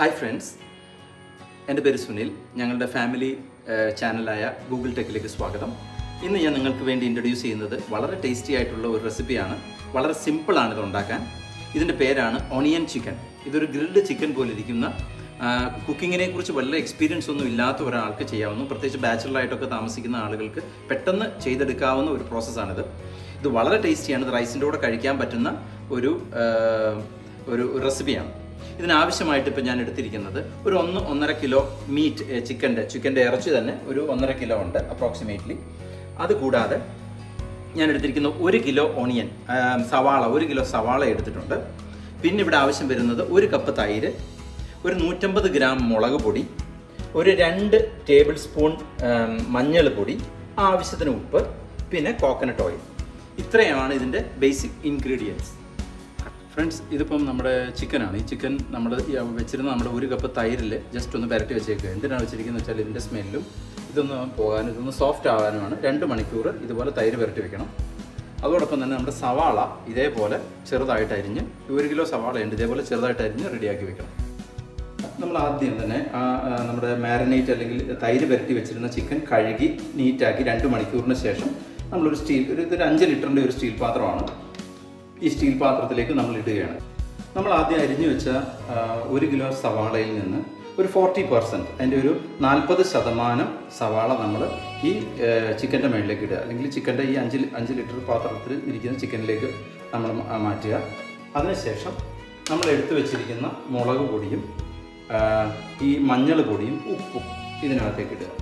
hi friends എൻ്റെ പേര് സുനിൽ ഞങ്ങളുടെ ഫാമിലി ഏഹ്, ചാനലായ ഗൂഗിൾ ടെക്കിലേക്ക് സ്വാഗതം ഇന്ന് ഞാൻ നിങ്ങൾക്ക് വേണ്ടി ഇൻട്രൊഡ്യൂസ് ചെയ്യുന്നത് വളരെ ടേസ്റ്റി ആയിട്ടുള്ള ഒരു റെസിപ്പിയാണ് വളരെ സിമ്പിളാണ് ഇത് ഉണ്ടാക്കാൻ ഇതിൻ്റെ പേരാണ് ഒണിയൻ ചിക്കൻ ഇതൊരു ഗ്രിൽഡ് ചിക്കൻ പോലെ ഇരിക്കുന്ന കുക്കിങ്ങിനെ കുറിച്ച് വല്ല എക്സ്പീരിയൻസ് ഒന്നും ഇല്ലാത്ത ഒരാൾക്ക് ചെയ്യാവുന്ന പ്രത്യേകിച്ച് ബാച്ചിലറായിട്ടൊക്കെ താമസിക്കുന്ന ആളുകൾക്ക് പെട്ടെന്ന് ചെയ്തെടുക്കാവുന്ന ഒരു പ്രോസസ്സാണിത് ഇത് വളരെ ടേസ്റ്റിയാണ് ഇത് റൈസിൻ്റെ കൂടെ കഴിക്കാൻ പറ്റുന്ന ഒരു ഏഹ്, ഒരു റെസിപ്പിയാണ് ഇതിനാവശ്യമായിട്ട് ഇപ്പം ഞാൻ എടുത്തിരിക്കുന്നത് ഒരു ഒന്ന് ഒന്നര കിലോ മീറ്റ് ചിക്കൻ്റെ ചിക്കൻ്റെ ഇറച്ചി തന്നെ ഒരു ഒന്നര കിലോ ഉണ്ട് അപ്രോക്സിമേറ്റ്ലി അത് കൂടാതെ ഞാൻ എടുത്തിരിക്കുന്ന ഒരു കിലോ ഓണിയൻ ആ, സവാള ഒരു കിലോ സവാള എടുത്തിട്ടുണ്ട് പിന്നെ ഇവിടെ ആവശ്യം വരുന്നത് ഒരു കപ്പ് തൈര് ഒരു നൂറ്റമ്പത് ഗ്രാം മുളക് പൊടി ഒരു രണ്ട് ടേബിൾ സ്പൂൺ മഞ്ഞൾ പൊടി ആവശ്യത്തിന് ഉപ്പ് പിന്നെ കോക്കനട്ട് ഓയിൽ ഇത്രയാണ് ഇതിൻ്റെ ബേസിക് ഇൻഗ്രീഡിയൻസ് ഫ്രണ്ട്സ് ഇതിപ്പം നമ്മുടെ ചിക്കനാണ് ഈ ചിക്കൻ നമ്മൾ വെച്ചിരുന്ന നമ്മുടെ ഒരു കപ്പ് തൈരിൽ ജസ്റ്റ് ഒന്ന് പുരട്ടി വെച്ചേക്കുക എന്തിനാണ് വെച്ചിരിക്കുന്നത് വെച്ചാൽ ഇതിൻ്റെ സ്മെല്ലും ഇതൊന്ന് പോകാനും ഇതൊന്ന് സോഫ്റ്റ് ആകാനുമാണ് രണ്ട് മണിക്കൂർ ഇതുപോലെ തൈര് പുരട്ടി വെക്കണം അതോടൊപ്പം തന്നെ നമ്മുടെ സവാള ഇതേപോലെ ചെറുതായിട്ട് അരിഞ്ഞ് ഒരു കിലോ സവാള ഉണ്ട് ഇതേപോലെ ചെറുതായിട്ട് അരിഞ്ഞ് റെഡിയാക്കി വെക്കണം നമ്മൾ ആദ്യം തന്നെ ആ, ആ, നമ്മുടെ മാരിനേറ്റ് അല്ലെങ്കിൽ തൈര് പുരട്ടി വെച്ചിരുന്ന ചിക്കൻ കഴുകി നീറ്റാക്കി രണ്ട് മണിക്കൂറിന് ശേഷം നമ്മളൊരു സ്റ്റീൽ ഒരു ഇതൊരു അഞ്ച് ലിറ്ററിൻ്റെ ഒരു സ്റ്റീൽ പാത്രമാണ് ഈ സ്റ്റീൽ പാത്രത്തിലേക്ക് നമ്മൾ ഇടുകയാണ് നമ്മൾ ആദ്യം അരിഞ്ഞു വെച്ച ആ, ഒരു കിലോ സവാളയിൽ നിന്ന് ഒരു ഫോർട്ടി പെർസെൻറ്റ് അതിൻ്റെ ഒരു നാൽപ്പത് ശതമാനം സവാള നമ്മൾ ഈ ചിക്കൻ്റെ മുകളിലേക്ക് ഇടുക അല്ലെങ്കിൽ ചിക്കൻ്റെ ഈ അഞ്ച് ലി- അഞ്ച് ലിറ്റർ പാത്രത്തിൽ ഇരിക്കുന്ന ചിക്കനിലേക്ക് നമ്മൾ മാ- മാറ്റുക അതിനുശേഷം നമ്മൾ എടുത്തു വെച്ചിരിക്കുന്ന മുളക് പൊടിയും ആ, ഈ മഞ്ഞൾ പൊടിയും ഉപ്പും ഇതിനകത്തേക്ക് ഇടുക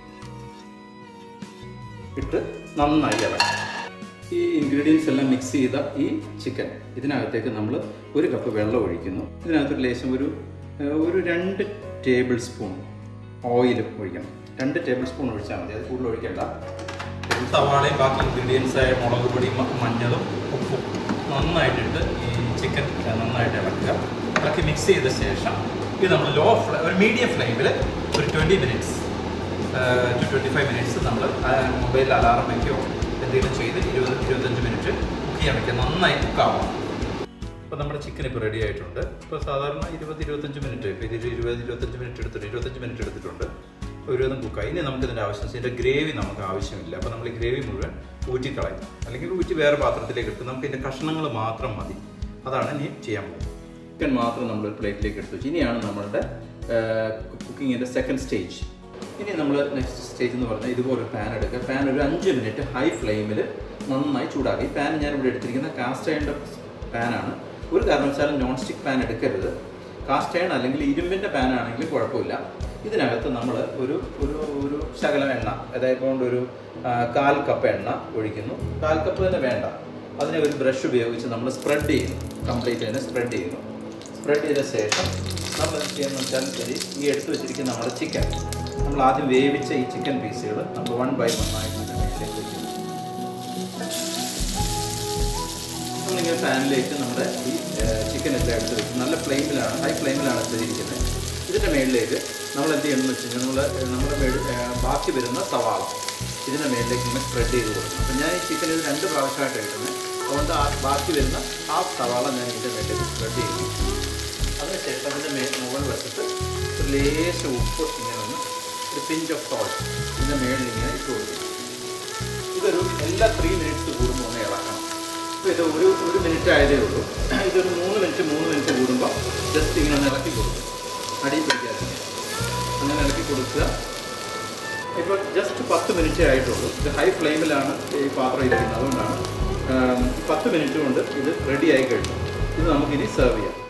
ഇട്ട് നന്നായി ഇളക്കുക ഈ ഇൻഗ്രീഡിയൻസ് എല്ലാം മിക്സ് ചെയ്ത ഈ ചിക്കൻ ഇതിനകത്തേക്ക് നമ്മൾ ഒരു കപ്പ് വെള്ളം ഒഴിക്കുന്നു ഇതിനകത്തൊരു ലേശം ഒരു ഏഹ്, ഒരു രണ്ട് ടേബിൾ സ്പൂൺ ഓയിൽ ഒഴിക്കണം രണ്ട് ടേബിൾ സ്പൂൺ ഒഴിച്ചാൽ മതി അത് കൂടുതൽ ഒഴിക്കേണ്ട സവാളയും ബാക്കി ഇൻഗ്രീഡിയൻസ് ആയ മുളക് പൊടിയും മഞ്ഞളും ഉപ്പും നന്നായിട്ടിട്ട് ഈ ചിക്കൻ നന്നായിട്ട് ഇളക്കുക ഇളക്കി മിക്സ് ചെയ്ത ശേഷം ഇത് നമ്മൾ ലോ ഫ്ലേ ഒരു മീഡിയം ഫ്ലെയിമിൽ ഒരു twenty minutes to twenty five minutes നമ്മൾ മൊബൈലിൽ അലാറം വയ്ക്കുകയോ എന്തെങ്കിലും ചെയ്ത് ഇരുപത് ഇരുപത്തഞ്ച് മിനിറ്റ് കുക്ക് ചെയ്യാൻ വയ്ക്കുക നന്നായി കുക്കാവണം അപ്പോൾ നമ്മുടെ ചിക്കൻ ഇപ്പോൾ റെഡി ആയിട്ടുണ്ട് ഇപ്പോൾ സാധാരണ ഇരുപത് ഇരുപത്തഞ്ച് മിനിറ്റ് ഇപ്പോൾ ഇതിൽ ഇരുപത് ഇരുപത്തഞ്ച് മിനിറ്റ് എടുത്തിട്ട് ഇരുപത്തഞ്ച് മിനിറ്റ് എടുത്തിട്ടുണ്ട് ഒരുവിധം കുക്കായി ഇനി നമുക്ക് ഇതിൻ്റെ ആവശ്യം ഇതിൻ്റെ ഗ്രേവി നമുക്ക് ആവശ്യമില്ല അപ്പോൾ നമ്മൾ ഈ ഗ്രേവി മുഴുവൻ ഊറ്റിക്കളയും അല്ലെങ്കിൽ ഊറ്റി വേറെ പാത്രത്തിലേക്ക് എടുത്ത് നമുക്ക് ഇതിൻ്റെ കഷ്ണങ്ങൾ മാത്രം മതി അതാണ് ഇനി ചെയ്യാൻ പോകുന്നത് ചിക്കൻ മാത്രം നമ്മൾ ഒരു പ്ലേറ്റിലേക്ക് എടുത്തു വെച്ചു ഇനിയാണ് നമ്മളുടെ കുക്കിങ്ങിൻ്റെ സെക്കൻഡ് സ്റ്റേജ് ഇനി നമ്മൾ നെക്സ്റ്റ് സ്റ്റേജ് എന്ന് പറഞ്ഞാൽ ഇതുപോലെ ഒരു പാൻ എടുക്കുക പാൻ ഒരു അഞ്ച് മിനിറ്റ് ഹൈ ഫ്ലെയിമിൽ നന്നായി ചൂടാക്കി പാൻ ഞാൻ ഇവിടെ എടുത്തിരിക്കുന്ന കാസ്റ്റ് അയണിൻ്റെ പാനാണ് ഒരു കാരണവശാലും നോൺ സ്റ്റിക്ക് പാൻ എടുക്കരുത് കാസ്റ്റ് അയൺ അല്ലെങ്കിൽ ഇരുമ്പിൻ്റെ പാൻ ആണെങ്കിലും കുഴപ്പമില്ല ഇതിനകത്ത് നമ്മൾ ഒരു ഒരു ഒരു ശകലം എണ്ണ അതായത് കൊണ്ട് ഒരു ആ, കാൽ കപ്പ് എണ്ണ ഒഴിക്കുന്നു കാൽ കപ്പ് തന്നെ വേണ്ട അതിനെ ഒരു ബ്രഷ് ഉപയോഗിച്ച് നമ്മൾ സ്പ്രെഡ് ചെയ്യുന്നു കംപ്ലീറ്റ് അതിനെ സ്പ്രെഡ് ചെയ്യുന്നു സ്പ്രെഡ് ചെയ്ത ശേഷം നമ്മൾ എന്ത് ചെയ്യുന്നത് വെച്ചാൽ ശരി ഈ എടുത്തു വെച്ചിരിക്കുന്ന നമ്മുടെ ചിക്കൻ നമ്മൾ ആദ്യം വേവിച്ച ഈ ചിക്കൻ പീസുകൾ നമ്മൾ വൺ ബൈ വൺ ആയിട്ട് ഇതിൻ്റെ മേലേക്ക് വെക്കുന്നു നമ്മളിങ്ങനെ പാനിലേക്ക് നമ്മുടെ ഈ ചിക്കൻ എല്ലാം എടുത്ത് വെച്ച് നല്ല ഫ്ലെയിമിലാണ് ഹൈ ഫ്ലെയിമിലാണ് ചെയ്തിരിക്കുന്നത് ഇതിൻ്റെ മേളിലേക്ക് നമ്മൾ എന്ത് ചെയ്യണമെന്ന് വെച്ച് കഴിഞ്ഞാൽ നമ്മൾ നമ്മുടെ മേളിൽ ഏഹ്, ബാക്കി വരുന്ന സവാള ഇതിൻ്റെ മേളിലേക്ക് ഇങ്ങനെ സ്പ്രെഡ് ചെയ്ത് കൊടുക്കണം അപ്പം ഞാൻ ഈ ചിക്കൻ ഇത് രണ്ട് പ്രാവശ്യമായിട്ട് എടുക്കുന്നത് അതുകൊണ്ട് ആ ബാക്കി വരുന്ന ഹാഫ് സവാള ഞാൻ ഇതിൻ്റെ മേളിലേക്ക് സ്പ്രെഡ് ചെയ്യുന്നു അതിനുശേഷം അതിൻ്റെ മേ മുകൾ വശത്ത് ഒരു ലേശം ഉപ്പ് ഇങ്ങനെ ഒന്ന് ഒരു പിഞ്ച് ഓഫ് സോൾട്ട് ഇതിൻ്റെ മേളിൽ ഇങ്ങനെ ഇട്ട് കൊടുക്കും ഇതൊരു എല്ലാ ത്രീ മിനിറ്റ്സ് കൂടുമ്പോൾ ഒന്ന് ഇളക്കണം അപ്പോൾ ഇത് ഒരു ഒരു മിനിറ്റ് ആയതേ ഉള്ളൂ ഇതൊരു മൂന്ന് മിനിറ്റ് മൂന്ന് മിനിറ്റ് കൂടുമ്പോൾ ജസ്റ്റ് ഇങ്ങനെ ഒന്ന് ഇളക്കി കൊടുക്കും അടി പിടിക്കാതെ അങ്ങനെ ഇളക്കി കൊടുക്കുക ഇപ്പോൾ ജസ്റ്റ് പത്ത് മിനിറ്റേ ആയിട്ടുള്ളൂ ഇത് ഹൈ ഫ്ലെയിമിലാണ് ഈ പാത്രം ഇരിക്കുന്നത് അതുകൊണ്ടാണ് ആം, പത്ത് മിനിറ്റ് കൊണ്ട് ഇത് റെഡി ആയി കഴിഞ്ഞു ഇത് നമുക്കിനി സെർവ് ചെയ്യാം